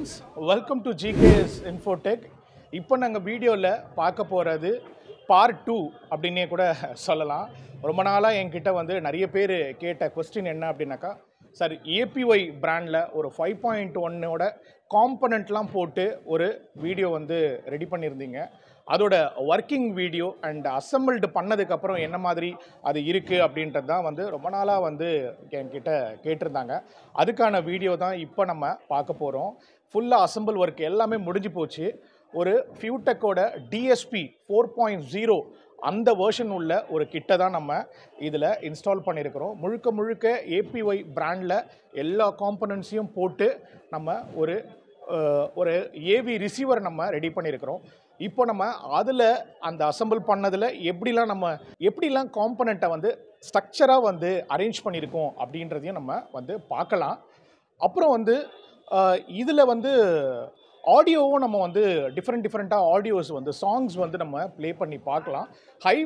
Friends welcome to GKS Infotech இப்போ நாங்கள் வீடியோவில் பார்க்க போகிறது பார்ட் டூ அப்படின்னே கூட சொல்லலாம் ரொம்ப நாளாக என்கிட்ட வந்து நிறைய பேர் கேட்ட கொஸ்டின் என்ன அப்படின்னாக்கா சார் ஏபிஒய் பிராண்டில் ஒரு ஃபைவ் பாயிண்ட் ஒன்னோட காம்பனண்ட்லாம் போட்டு ஒரு வீடியோ வந்து ரெடி பண்ணியிருந்தீங்க அதோட ஒர்க்கிங் வீடியோ அண்ட் அசம்பிள்டு பண்ணதுக்கப்புறம் என்ன மாதிரி அது இருக்குது அப்படின்றது தான் வந்து ரொம்ப நாளாக வந்து என்கிட்ட கேட்டிருந்தாங்க அதுக்கான வீடியோ தான் இப்போ நம்ம பார்க்க போகிறோம் ஃபுல்லாக அசம்பிள் ஒர்க் எல்லாமே முடிஞ்சு போச்சு ஒரு ஃபியூடெக்கோட டிஎஸ்பி ஃபோர் பாயிண்ட் ஜீரோ அந்த வேர்ஷன் உள்ள ஒரு கிட்டை தான் நம்ம இதில் இன்ஸ்டால் பண்ணியிருக்கிறோம் முழுக்க முழுக்க ஏபிஒய் பிராண்டில் எல்லா காம்பனன்ட்ஸையும் போட்டு நம்ம ஒரு அஹ், ஒரு ஏவி ரிசீவர் நம்ம ரெடி பண்ணியிருக்கிறோம் இப்போ நம்ம அதில் அந்த அசெம்பிள் பண்ணதில் எப்படிலாம் நம்ம எப்படிலாம் காம்பனண்ட்டை வந்து ஸ்ட்ரக்சராக வந்து அரேஞ்ச் பண்ணியிருக்கோம் அப்படின்றதையும் நம்ம வந்து பார்க்கலாம் அப்புறம் வந்து இதில் வந்து ஆடியோவும் நம்ம வந்து டிஃப்ரெண்ட் டிஃப்ரெண்ட்டாக ஆடியோஸ் வந்து சாங்ஸ் வந்து நம்ம ப்ளே பண்ணி பார்க்கலாம் ஹை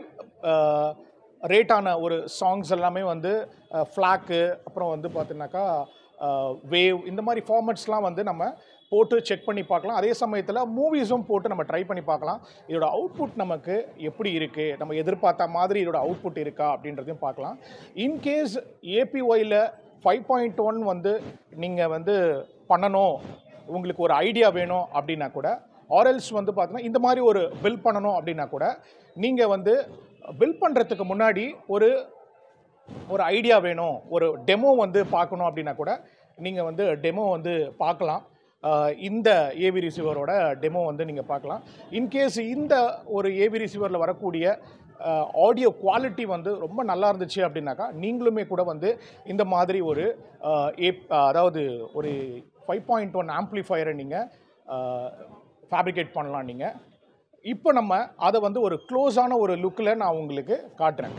ரேட்டான ஒரு சாங்ஸ் எல்லாமே வந்து ஃப்ளாக்கு அப்புறம் வந்து பார்த்தீங்கன்னாக்கா வேவ் இந்த மாதிரி ஃபார்மட்ஸ்லாம் வந்து நம்ம போட்டு செக் பண்ணி பார்க்கலாம் அதே சமயத்தில் மூவிஸும் போட்டு நம்ம ட்ரை பண்ணி பார்க்கலாம் இதோட அவுட்புட் நமக்கு எப்படி இருக்குது நம்ம எதிர்பார்த்த மாதிரி இதோட அவுட்புட் இருக்கா அப்படின்றதையும் பார்க்கலாம் இன்கேஸ் ஏபிஒயில் ஃபைவ் பாயிண்ட் ஒன் வந்து நீங்கள் வந்து பண்ணணும் உங்களுக்கு ஒரு ஐடியா வேணும் அப்படின்னா கூட ஆர்எல்ஸ் வந்து பார்த்தீங்கன்னா இந்த மாதிரி ஒரு பில் பண்ணணும் அப்படின்னா கூட நீங்கள் வந்து பில் பண்ணுறதுக்கு முன்னாடி ஒரு ஒரு ஐடியா வேணும் ஒரு டெமோ வந்து பார்க்கணும் அப்படின்னா கூட நீங்கள் வந்து டெமோ வந்து பார்க்கலாம் அஹ் இந்த ஏவி ரிசீவரோட டெமோ வந்து நீங்கள் பார்க்கலாம் இன்கேஸ் இந்த ஒரு ஏவி ரிசீவரில் வரக்கூடிய ஆடியோ குவாலிட்டி வந்து ரொம்ப நல்லா இருந்துச்சு அப்படின்னாக்கா நீங்களுமே கூட வந்து இந்த மாதிரி ஒரு அஹ், ஏப் அதாவது ஒரு ஃபைவ் பாயிண்ட் ஒன் ஆம்ப்ளிஃபயரை நீங்கள் ஃபேப்ரிகேட் பண்ணலாம் நீங்கள் இப்போ நம்ம அதை வந்து ஒரு க்ளோஸான ஒரு லுக்கில் நான் உங்களுக்கு காட்டுறேன்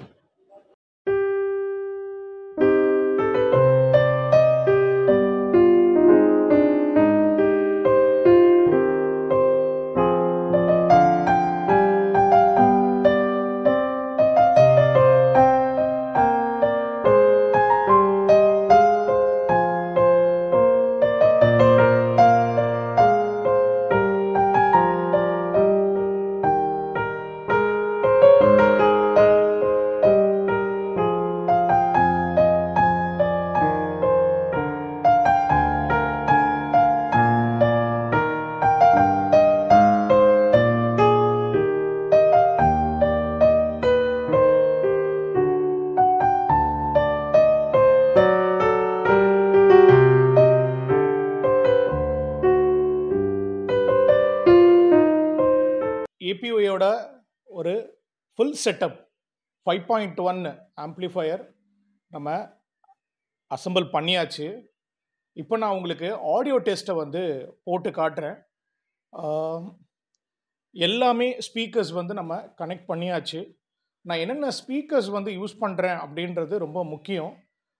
ஏபிஒயோட ஒரு full setup five point one amplifier நம்ம அசெம்பிள் பண்ணியாச்சு இப்போ நான் உங்களுக்கு ஆடியோ டெஸ்ட்டை வந்து போட்டு காட்டுறேன் ஆம், எல்லாமே ஸ்பீக்கர்ஸ் வந்து நம்ம கனெக்ட் பண்ணியாச்சு நான் என்னென்ன ஸ்பீக்கர்ஸ் வந்து யூஸ் பண்ணுறேன் அப்படின்றது ரொம்ப முக்கியம்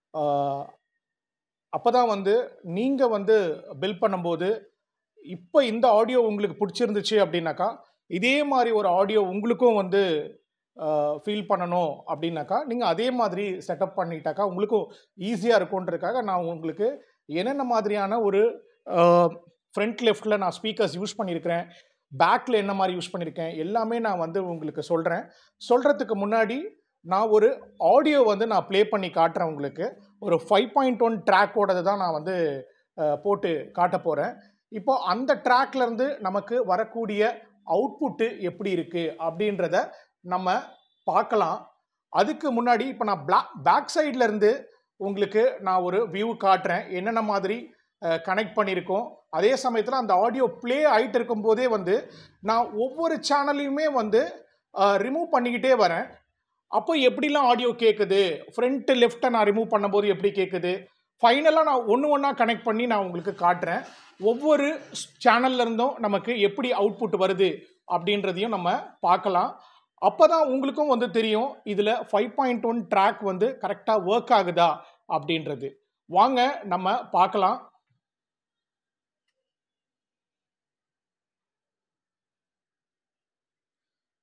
அப்போ தான் வந்து நீங்கள் வந்து பில் பண்ணும்போது இப்போ இந்த ஆடியோ உங்களுக்கு பிடிச்சிருந்துச்சு அப்படின்னாக்கா இதே மாதிரி ஒரு ஆடியோ உங்களுக்கும் வந்து ஃபீல் பண்ணணும் அப்படின்னாக்கா நீங்கள் அதே மாதிரி செட்டப் பண்ணிட்டாக்கா உங்களுக்கும் ஈஸியாக இருக்குன்றதுக்காக நான் உங்களுக்கு என்னென்ன மாதிரியான ஒரு ஃப்ரண்ட் லெஃப்டில் நான் ஸ்பீக்கர்ஸ் யூஸ் பண்ணியிருக்கிறேன் பேக்கில் என்ன மாதிரி யூஸ் பண்ணியிருக்கேன் எல்லாமே நான் வந்து உங்களுக்கு சொல்கிறேன் சொல்கிறதுக்கு முன்னாடி நான் ஒரு ஆடியோ வந்து நான் ப்ளே பண்ணி காட்டுறேன் உங்களுக்கு ஒரு ஃபைவ் பாயிண்ட் ஒன் ட்ராக்கோடது தான் நான் வந்து அஹ், போட்டு காட்ட போகிறேன் இப்போ அந்த trackல இருந்து நமக்கு வரக்கூடிய அவுட்புட்டு எப்படி இருக்குது அப்படின்றத நம்ம பார்க்கலாம் அதுக்கு முன்னாடி இப்போ நான் பிளா பேக் இருந்து உங்களுக்கு நான் ஒரு வியூ காட்டுறேன் என்னென்ன மாதிரி கனெக்ட் பண்ணியிருக்கோம் அதே சமயத்தில் அந்த ஆடியோ ப்ளே ஆகிட்டு இருக்கும்போதே வந்து நான் ஒவ்வொரு சேனலையுமே வந்து ரிமூவ் பண்ணிக்கிட்டே வரேன் அப்போ எப்படிலாம் ஆடியோ கேட்குது ஃப்ரண்ட் லெஃப்ட்டை நான் ரிமூவ் பண்ணும்போது எப்படி கேட்குது ஃபைனலாக நான் ஒன்று ஒன்றா கனெக்ட் பண்ணி நான் உங்களுக்கு காட்டுறேன் ஒவ்வொரு சேனல்ல இருந்தும் நமக்கு எப்படி அவுட்புட் வருது அப்படின்றதையும் நம்ம பார்க்கலாம் அப்போ தான் உங்களுக்கும் வந்து தெரியும் இதில் ஃபைவ் பாயிண்ட் ஒன் ட்ராக் வந்து கரெக்டாக ஒர்க் ஆகுதா அப்படின்றது வாங்க நம்ம பார்க்கலாம்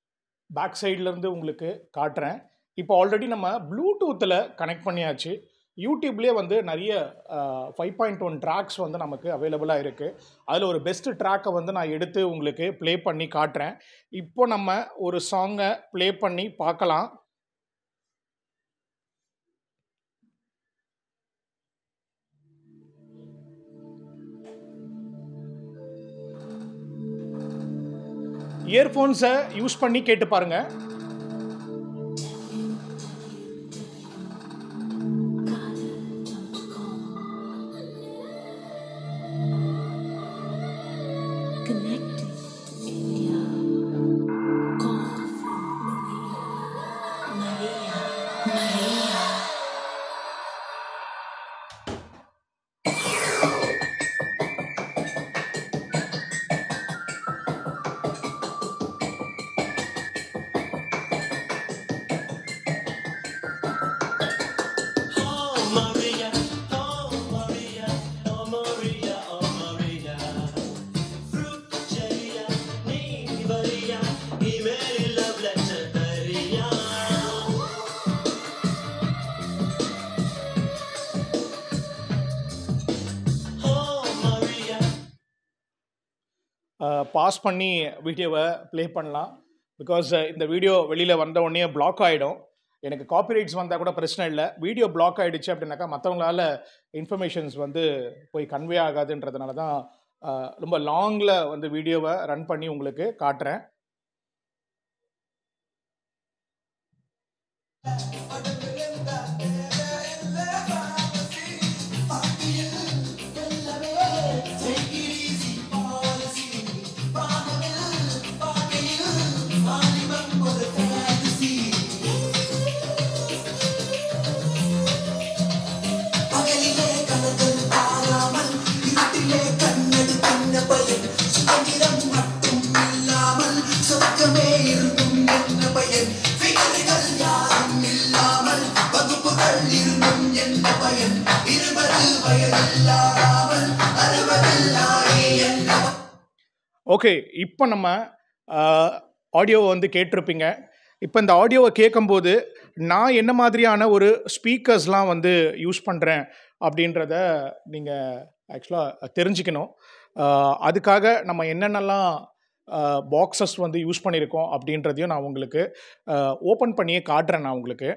பேக் சைட்லேருந்து உங்களுக்கு காட்டுறேன் இப்போ ஆல்ரெடி நம்ம ப்ளூடூத்தில் கனெக்ட் பண்ணியாச்சு யூடியூப்லேயே வந்து நிறைய ஃபைவ் பாயிண்ட் ஒன் ட்ராக்ஸ் வந்து நமக்கு அவைலபிளாக இருக்குது அதில் ஒரு பெஸ்ட் ட்ராக்கை வந்து நான் எடுத்து உங்களுக்கு ப்ளே பண்ணி காட்டுறேன் இப்போ நம்ம ஒரு சாங்கை ப்ளே பண்ணி பார்க்கலாம் இயர்ஃபோன்ஸை யூஸ் பண்ணி கேட்டு பாருங்கள் connected to India. Call Maria, Maria. Oh Maria, oh Maria, oh Maria, oh Maria. Fructeria, ni varia, i very love letter Maria. Oh Maria. Pause பண்ணி வீடியோவை ப்ளே பண்ணலாம் பிகாஸ் இந்த வீடியோ வெளியில் வந்த உடனே பிளாக் ஆகிடும் எனக்கு காப்பிரைட்ஸ் வந்தால் கூட பிரச்சனை இல்லை வீடியோ பிளாக் ஆகிடுச்சு அப்படின்னாக்கா மற்றவங்களால இன்ஃபர்மேஷன்ஸ் வந்து போய் கன்வே ஆகாதுன்றதுனால தான் அஹ், ரொம்ப லாங்கில் வந்து வீடியோவை ரன் பண்ணி உங்களுக்கு காட்டுறேன் பகலிலே கனகல் பாராமல் இருட்டிலே கண்ணது கண்ண பயன் சுதந்திரம் மட்டும் இல்லாமல் சொர்க்கமே இருந்தும் என்ன பயன் விகலைகள் யாரும் இல்லாமல் வகுப்புகள் இருந்தும் என்ன பயன் இருபது வயதில்லாமல் அறுபதில் ஆயே என்ன ஓகே இப்போ நம்ம ஆடியோவை வந்து கேட்டிருப்பீங்க இப்போ இந்த ஆடியோவை கேட்கும்போது நான் என்ன மாதிரியான ஒரு ஸ்பீக்கர்ஸ்லாம் வந்து யூஸ் பண்ணுறேன் அப்படின்றத நீங்கள் ஆக்சுவலாக தெரிஞ்சுக்கணும் அஹ், அதுக்காக நம்ம என்னென்னலாம் பாக்ஸஸ் வந்து யூஸ் பண்ணியிருக்கோம் அப்படின்றதையும் நான் உங்களுக்கு ஓப்பன் பண்ணியே காட்டுறேன் நான் உங்களுக்கு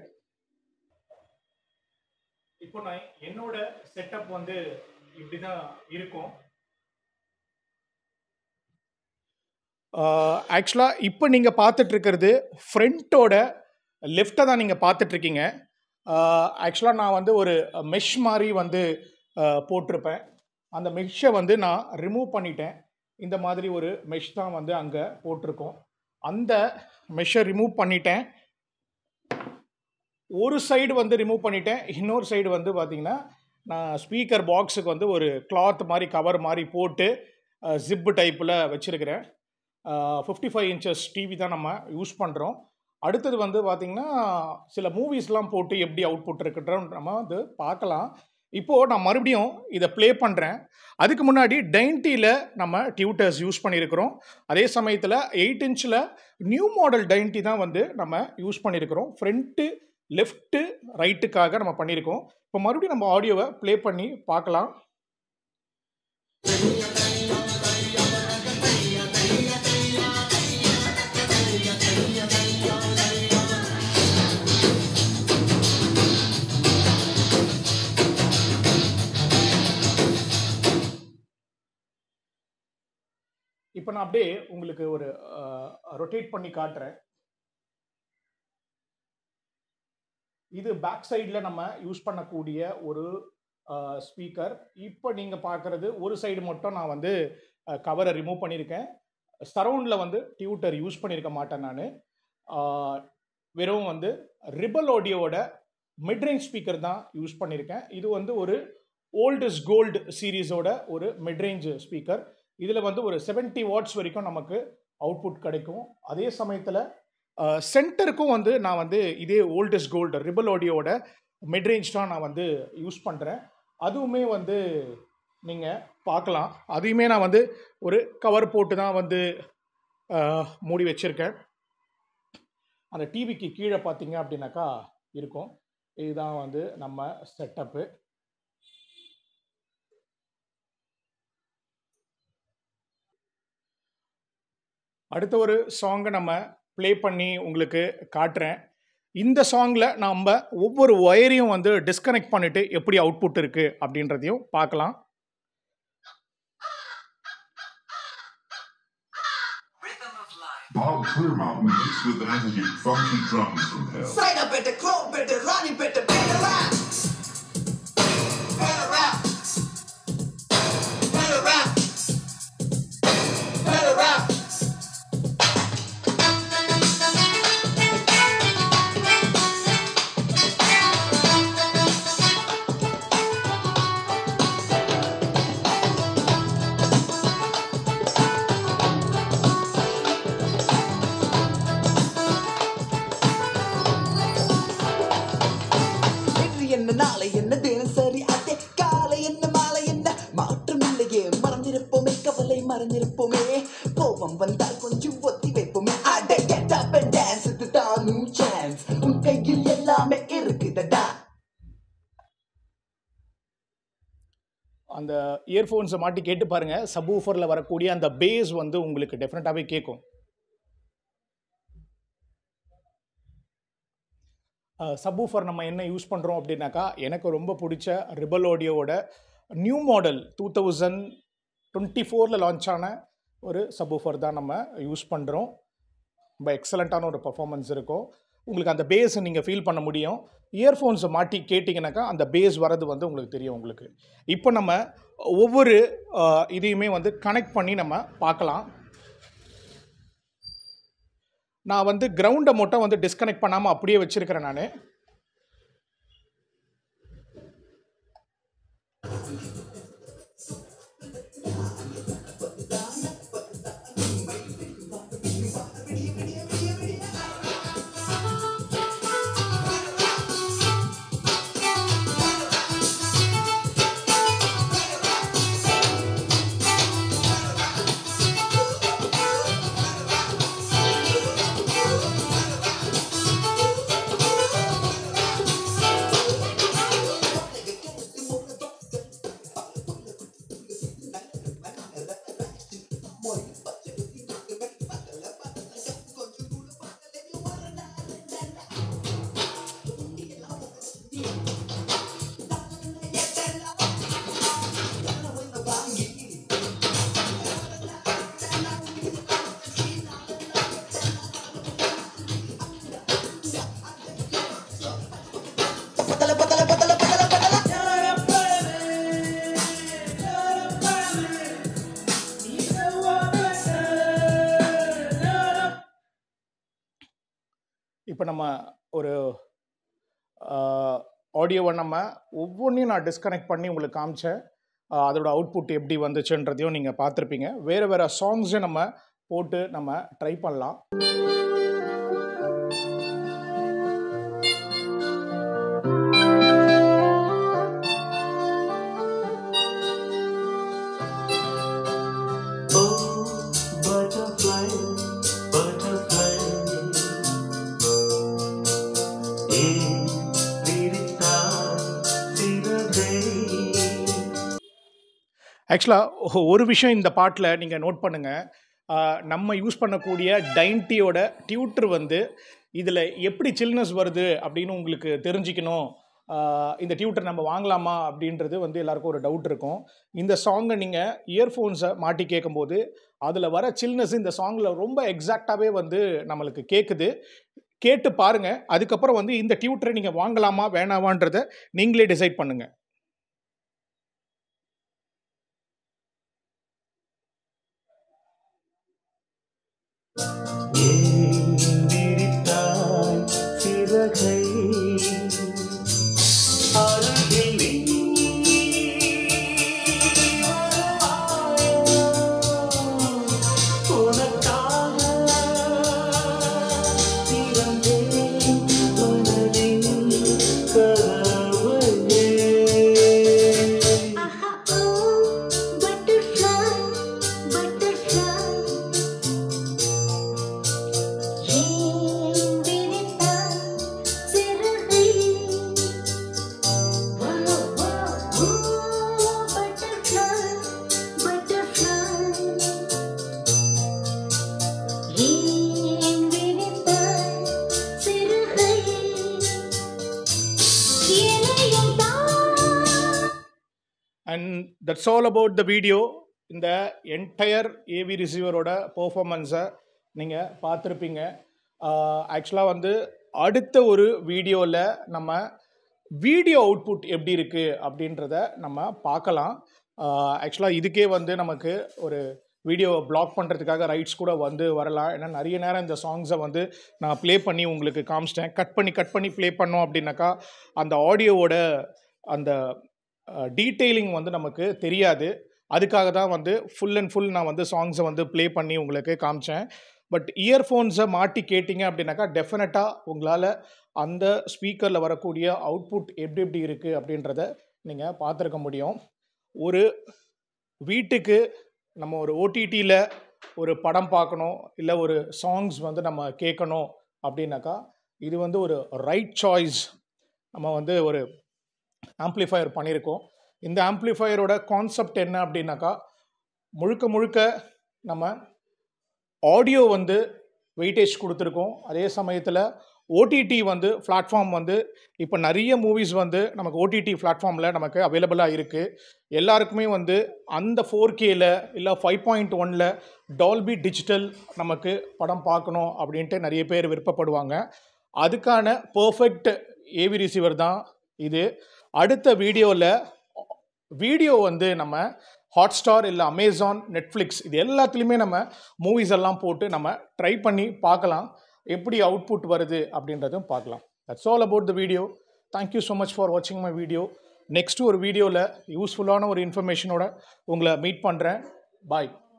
இப்போ நான் என்னோட செட்டப் வந்து இப்படி தான் இருக்கும் ஆக்சுவலாக இப்போ நீங்கள் பார்த்துட்டு இருக்கிறது ஃப்ரண்ட்டோட லெஃப்ட்டை தான் நீங்கள் பார்த்துட்ருக்கீங்க ஆக்சுவலாக நான் வந்து ஒரு மெஷ் மாதிரி வந்து ஆஹ், போட்டிருப்பேன் அந்த மெஷ்ஷை வந்து நான் ரிமூவ் பண்ணிட்டேன் இந்த மாதிரி ஒரு மெஷ் தான் வந்து அங்கே போட்டிருக்கோம் அந்த மெஷ்ஷை ரிமூவ் பண்ணிட்டேன் ஒரு சைடு வந்து ரிமூவ் பண்ணிட்டேன் இன்னொரு சைடு வந்து பார்த்தீங்கன்னா நான் ஸ்பீக்கர் பாக்ஸுக்கு வந்து ஒரு கிளாத் மாதிரி கவர் மாதிரி போட்டு ஜிப்பு டைப்பில் வச்சுருக்கிறேன் ஃபிஃப்டி ஃபைவ் இன்ச்சஸ் டிவி தான் நம்ம யூஸ் பண்ணுறோம் அடுத்தது வந்து பார்த்திங்கன்னா சில மூவிஸ்லாம் போட்டு எப்படி அவுட்புட் இருக்குன்றோம் நம்ம வந்து பார்க்கலாம் இப்போது நான் மறுபடியும் இதை ப்ளே பண்ணுறேன் அதுக்கு முன்னாடி டைன்ட்டியில் நம்ம டியூட்டர்ஸ் யூஸ் பண்ணியிருக்கிறோம் அதே சமயத்தில் எயிட் இன்ச்சில் நியூ மாடல் டைன்ட்டி தான் வந்து நம்ம யூஸ் பண்ணியிருக்கிறோம் ஃப்ரண்ட்டு லெஃப்ட்டு ரைட்டுக்காக நம்ம பண்ணியிருக்கோம் இப்போ மறுபடியும் நம்ம ஆடியோவை ப்ளே பண்ணி பார்க்கலாம் இப்போ நான் அப்படியே உங்களுக்கு ஒரு ரொட்டேட் பண்ணி காட்டுறேன் இது பேக் சைடில் நம்ம யூஸ் பண்ணக்கூடிய ஒரு ஸ்பீக்கர் இப்போ நீங்கள் பார்க்குறது ஒரு சைடு மட்டும் நான் வந்து கவரை ரிமூவ் பண்ணியிருக்கேன் சரவுண்டில் வந்து டியூட்டர் யூஸ் பண்ணியிருக்க மாட்டேன் நான் வெறும் வந்து ரிபல் ஆடியோவோட மிட்ரேஞ்ச் ஸ்பீக்கர் தான் யூஸ் பண்ணியிருக்கேன் இது வந்து ஒரு ஓல்ட் இஸ் கோல்டு சீரீஸோட ஒரு மிட்ரேஞ்ச் ஸ்பீக்கர் இதில் வந்து ஒரு 70 வாட்ஸ் வரைக்கும் நமக்கு அவுட்புட் கிடைக்கும் அதே சமயத்தில் சென்டருக்கும் வந்து நான் வந்து இதே ஓல்ட் இஸ் கோல்டு ரிபல் ஆடியோவோட மிட்ரேஞ்ச் தான் நான் வந்து யூஸ் பண்ணுறேன் அதுவுமே வந்து நீங்கள் பார்க்கலாம் அதையுமே நான் வந்து ஒரு கவர் போட்டு தான் வந்து அஹ், மூடி வச்சுருக்கேன் அந்த டிவிக்கு கீழே பார்த்தீங்க அப்படின்னாக்கா இருக்கும் இதுதான் வந்து நம்ம செட்டப்பு அடுத்த ஒரு சாங்கை நம்ம ப்ளே பண்ணி உங்களுக்கு காட்டுறேன் இந்த சாங்கில் நம்ம ஒவ்வொரு ஒயரையும் வந்து டிஸ்கனெக்ட் பண்ணிவிட்டு எப்படி அவுட்புட் இருக்குது அப்படின்றதையும் பார்க்கலாம் Bob Clearmountain mixed with energy, funky drums from hell. Sign up better, clone better, Ronnie better, better rap. Better rap. Better rap. Better rap. இன்று என்ன நாளை என்ன தினசரி அதே காலை என்ன மாலை என்ன மாற்றம் இல்லையே மறந்திருப்போமே கவலை மறந்திருப்போமே கோபம் வந்தால் கொஞ்சம் ஒத்தி வைப்போமே அட get up and dance இதுதான் new chance உன் கையில் எல்லாமே இருக்குதடா அந்த இயர்ஃபோன்ஸை மாட்டி கேட்டு பாருங்க சப்வூஃபரில் வரக்கூடிய அந்த பேஸ் வந்து உங்களுக்கு டெஃபினட்டாகவே கேட்கும் சப்வூஃபர் நம்ம என்ன யூஸ் பண்ணுறோம் அப்படின்னாக்கா எனக்கு ரொம்ப பிடிச்ச ரிபல் ஆடியோவோட new model two thousand twenty ஃபோரில் லான்ச் ஆன ஒரு சப்வூஃபர் தான் நம்ம யூஸ் பண்ணுறோம் ரொம்ப எக்ஸலண்ட்டான ஒரு பர்ஃபார்மன்ஸ் இருக்கும் உங்களுக்கு அந்த பேஸ் நீங்கள் ஃபீல் பண்ண முடியும் இயர்ஃபோன்ஸை மாட்டி கேட்டிங்கனாக்கா அந்த பேஸ் வரது வந்து உங்களுக்கு தெரியும் உங்களுக்கு இப்போ நம்ம ஒவ்வொரு அஹ், இதையுமே வந்து கனெக்ட் பண்ணி நம்ம பார்க்கலாம் நான் வந்து கிரவுண்டை மட்டும் வந்து டிஸ்கனெக்ட் பண்ணாமல் அப்படியே வச்சிருக்கிறேன் நான் பத்தல பத்தல பத்தல பத்தல பத்தல இப்போ நம்ம ஒரு ஆடியோவை நம்ம ஒவ்வொன்றையும் நான் டிஸ்கனெக்ட் பண்ணி உங்களுக்கு காமிச்சேன் ஆஹ் அதோட அவுட்புட் எப்படி வந்துச்சுன்றதையும் நீங்கள் பார்த்துருப்பீங்க வேறு வேறு சாங்ஸை நம்ம போட்டு நம்ம ட்ரை பண்ணலாம் Oh, butterfly, butterfly. ஏன் விரித்தாய் சிறகை? ஆக்சுவலாக ஒரு விஷயம் இந்த பாட்டில் நீங்கள் நோட் பண்ணுங்கள் நம்ம யூஸ் பண்ணக்கூடிய டைன்ட்டியோட டியூட்டர் வந்து இதில் எப்படி சில்னஸ் வருது அப்படின்னு உங்களுக்கு தெரிஞ்சுக்கணும் ஆஹ் இந்த டியூட்டர் நம்ம வாங்கலாமா அப்படின்றது வந்து எல்லாருக்கும் ஒரு டவுட் இருக்கும் இந்த சாங்கை நீங்கள் இயர்ஃபோன்ஸை மாட்டி கேட்கும்போது அதில் வர சில்னஸ் இந்த சாங்கில் ரொம்ப எக்ஸாக்டாகவே வந்து நம்மளுக்கு கேட்குது கேட்டு பாருங்கள் அதுக்கப்புறம் வந்து இந்த டியூட்டரை நீங்கள் வாங்கலாமா வேணாமான்றதை நீங்களே டிசைட் பண்ணுங்கள் ஏன் விரித்தாய் சிறகை? அருகில் நீ வருவாயோ? உனக்காக திறந்தேன் மனதின் கதவையே. That's all about the video இந்த என்டையர் ஏவி ரிசீவரோட பெர்ஃபார்மன்ஸை நீங்கள் பார்த்துருப்பீங்க ஆக்சுவலாக வந்து அடுத்த ஒரு வீடியோவில் நம்ம வீடியோ அவுட்புட் எப்படி இருக்குது அப்படின்றத நம்ம பார்க்கலாம் ஆக்சுவலாக இதுக்கே வந்து நமக்கு ஒரு வீடியோ பிளாக் பண்ணுறதுக்காக ரைட்ஸ் கூட வந்து வரலாம் ஏன்னா நிறைய நேரம் இந்த சாங்ஸை வந்து நான் ப்ளே பண்ணி உங்களுக்கு காமிச்சிட்டேன் கட் பண்ணி கட் பண்ணி ப்ளே பண்ணோம் அப்படின்னாக்கா அந்த ஆடியோவோட அந்த டீட்டெயிலிங் வந்து நமக்கு தெரியாது அதுக்காக தான் வந்து ஃபுல் அண்ட் ஃபுல் நான் வந்து சாங்ஸை வந்து ப்ளே பண்ணி உங்களுக்கு காமிச்சேன் பட் இயர்ஃபோன்ஸை மாட்டி கேட்டிங்க அப்படின்னாக்கா டெஃபினட்டாக உங்களால் அந்த ஸ்பீக்கரில் வரக்கூடிய அவுட்புட் எப்படி எப்படி இருக்குது அப்படின்றத நீங்கள் பார்த்துருக்க முடியும் ஒரு வீட்டுக்கு நம்ம ஒரு ஓடிடியில் ஒரு படம் பார்க்கணும் இல்லை ஒரு சாங்ஸ் வந்து நம்ம கேட்கணும் அப்படின்னாக்கா இது வந்து ஒரு ரைட் சாய்ஸ் நம்ம வந்து ஒரு ஆம்ப்ளிஃபையர் பண்ணியிருக்கோம் இந்த ஆம்ப்ளிஃபையரோட கான்செப்ட் என்ன அப்படின்னாக்கா முழுக்க முழுக்க நம்ம ஆடியோ வந்து வெயிட்டேஜ் கொடுத்துருக்கோம் அதே சமயத்தில் ஓடிடி வந்து பிளாட்ஃபார்ம் வந்து இப்போ நிறைய மூவிஸ் வந்து நமக்கு ஓடிடி பிளாட்ஃபார்மில் நமக்கு அவைலபிளாக இருக்குது எல்லாருக்குமே வந்து அந்த ஃபோர் கேல இல்லை ஃபைவ் பாயிண்ட் ஒனில் டால்பி டிஜிட்டல் நமக்கு படம் பார்க்கணும் அப்படின்ட்டு நிறைய பேர் விருப்பப்படுவாங்க அதுக்கான பர்ஃபெக்ட் ஏவி ரிசீவர் தான் இது அடுத்த வீடியோவில் வீடியோ வந்து நம்ம ஹாட்ஸ்டார் இல்லை அமேசான் நெட்ஃப்ளிக்ஸ் இது எல்லாத்துலேயுமே நம்ம மூவிஸ் எல்லாம் போட்டு நம்ம ட்ரை பண்ணி பார்க்கலாம் எப்படி அவுட்புட் வருது அப்படின்றதும் பார்க்கலாம் that's all about the video thank you so much for வாட்சிங் மை வீடியோ நெக்ஸ்ட் ஒரு வீடியோவில் யூஸ்ஃபுல்லான ஒரு இன்ஃபர்மேஷனோட உங்களை மீட் பண்ணுறேன் பாய்